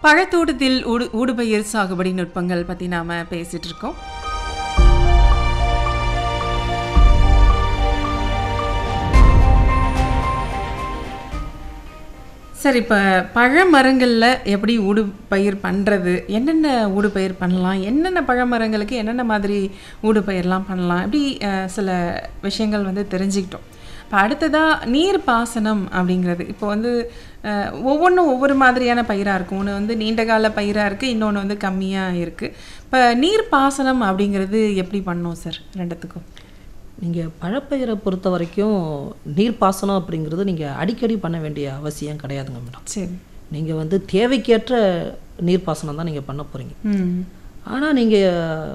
பழத்தோட்டத்தில் ஊடு ஊடுபயிர் சாகுபடி நுட்பங்கள் பற்றி நாம் பேசிகிட்டு இருக்கோம் சரி இப்போ பழ மரங்களில் எப்படி ஊடு பயிர் பண்ணுறது என்னென்ன ஊடு பயிர் பண்ணலாம் என்னென்ன பழ மரங்களுக்கு என்னென்ன மாதிரி ஊடு பயிர்லாம் பண்ணலாம் இப்படி அஹ், சில விஷயங்கள் வந்து தெரிஞ்சுக்கிட்டோம் இப்போ அடுத்ததாக நீர் பாசனம் அப்படிங்கிறது இப்போ வந்து அஹ், ஒவ்வொன்றும் ஒவ்வொரு மாதிரியான பயிராக இருக்கும் ஒன்று வந்து நீண்ட கால பயிராக இருக்குது இன்னொன்று வந்து கம்மியாக இருக்குது இப்போ நீர் பாசனம் அப்படிங்கிறது எப்படி பண்ணோம் சார் ரெண்டுத்துக்கும் நீங்கள் பழப்பயிரை பொறுத்த வரைக்கும் நீர்ப்பாசனம் அப்படிங்கிறது நீங்கள் அடிக்கடி பண்ண வேண்டிய அவசியம் கிடையாதுங்க மேடம் சரி நீங்கள் வந்து தேவைக்கேற்ற நீர்ப்பாசனம் தான் நீங்கள் பண்ண போகிறீங்க ம் ஆனால் நீங்கள்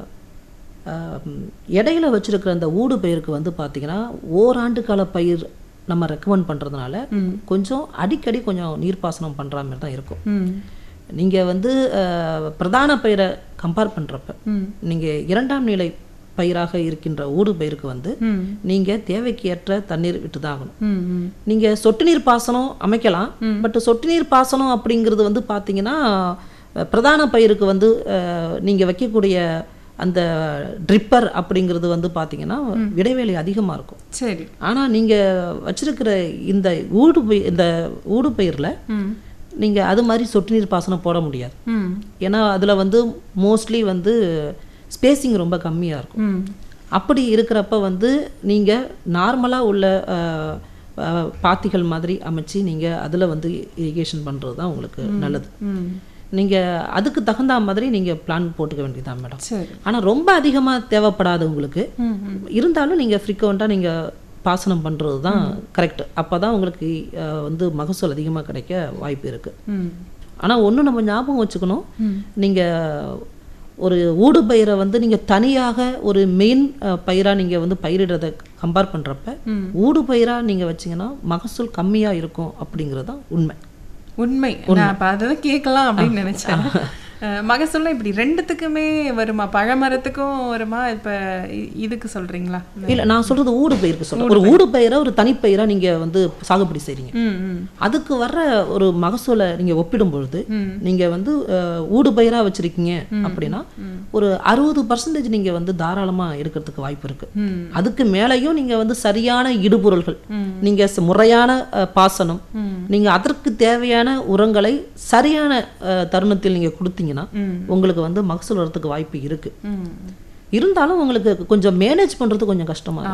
இடையில வச்சிருக்கிற அந்த ஊடு பயிருக்கு வந்து பார்த்தீங்கன்னா ஓராண்டு கால பயிர் நம்ம ரெக்கமெண்ட் பண்ணுறதுனால கொஞ்சம் அடிக்கடி கொஞ்சம் நீர்ப்பாசனம் பண்ணுற மாதிரி தான் இருக்கும் ம் நீங்கள் வந்து அஹ், பிரதான பயிரை கம்பேர் பண்ணுறப்ப ம் நீங்கள் இரண்டாம் நிலை பயிராக இருக்கின்ற ஊடு பயிருக்கு வந்து ம் நீங்கள் தேவைக்கு ஏற்ற தண்ணீர் விட்டு தான் ஆகணும் ம் ம் நீங்கள் சொட்டு நீர் பாசனம் அமைக்கலாம் பட் சொட்டு நீர் பாசனம் அப்படிங்கிறது வந்து பார்த்தீங்கன்னா அஹ், பிரதான பயிருக்கு வந்து நீங்கள் வைக்கக்கூடிய அந்த ட்ரிப்பர் அப்படிங்கிறது வந்து பார்த்தீங்கன்னா இடைவேளை அதிகமாக இருக்கும் சரி ஆனால் நீங்கள் வச்சிருக்கிற இந்த ஊடு பயிர் இந்த ஊடு பயிரில் ம் நீங்கள் அது மாதிரி சொட்டு நீர் பாசனம் போட முடியாது ம் ஏன்னா அதில் வந்து மோஸ்ட்லி வந்து ஸ்பேசிங் ரொம்ப கம்மியாக இருக்கும் ம் அப்படி இருக்கிறப்ப வந்து நீங்கள் நார்மலாக உள்ள அஹ், அஹ், பாத்திகள் மாதிரி அமைச்சு நீங்கள் அதில் வந்து இரிகேஷன் பண்ணுறது தான் உங்களுக்கு நல்லது ம் நீங்கள் அதுக்கு தகுந்த மாதிரி நீங்கள் பிளான் போட்டுக்க வேண்டியதுதான் மேடம் சரி ஆனால் ரொம்ப அதிகமாக தேவைப்படாது உங்களுக்கு ம் ம் இருந்தாலும் நீங்கள் ஃப்ரீக்வெண்ட்டாக நீங்கள் பாசனம் பண்ணுறது தான் கரெக்ட் அப்போ தான் உங்களுக்கு அஹ், வந்து மகசூல் அதிகமாக கிடைக்க வாய்ப்பு இருக்குது ம் ஆனால் ஒன்று நம்ம ஞாபகம் வச்சுக்கணும் நீங்கள் ஒரு ஊடு பயிரை வந்து நீங்கள் தனியாக ஒரு மெயின் பயிராக நீங்கள் வந்து பயிரிடுறதை கம்பேர் பண்ணுறப்ப ஊடு பயிராக நீங்கள் வச்சீங்கன்னா மகசூல் கம்மியாக இருக்கும் அப்படிங்கிறது தான் உண்மை உண்மை நான் அப்ப அதான் கேட்கலாம் அப்படின்னு நினைச்சேன் அஹ், மகசூல்னா இப்படி ரெண்டுத்துக்குமே வருமா பழமரத்துக்கும் வருமா இப்ப இ- இதுக்கு சொல்றீங்களா இல்லை நான் சொல்கிறது ஊடு பயிருக்கு சொல்கிறேன் ஒரு ஊடு பயிரை ஒரு தனிப்பயிராக நீங்கள் வந்து சாகுபடி செய்கிறீங்க ம் ம் அதுக்கு வர்ற ஒரு மகசூலை நீங்கள் ஒப்பிடும் பொழுது நீங்கள் வந்து அஹ், ஊடு பயிராக வச்சுருக்கீங்க அப்படின்னா ஒரு அறுபது பர்சன்டேஜ் நீங்கள் வந்து தாராளமாக எடுக்கிறதுக்கு வாய்ப்பு இருக்குது ம் அதுக்கு மேலேயும் நீங்கள் வந்து சரியான இடுபொருள்கள் நீங்கள் ச- முறையான அஹ், பாசனம் நீங்கள் அதற்கு தேவையான உரங்களை சரியான அஹ், தருணத்தில் நீங்கள் கொடுத்தீங்கன்னா உங்களுக்கு வந்து மகசூல் வரத்துக்கு வாய்ப்பு இருக்குது ம் இருந்தாலும் உங்களுக்கு கொஞ்சம் மேனேஜ் பண்ணுறது கொஞ்சம் கஷ்டமாக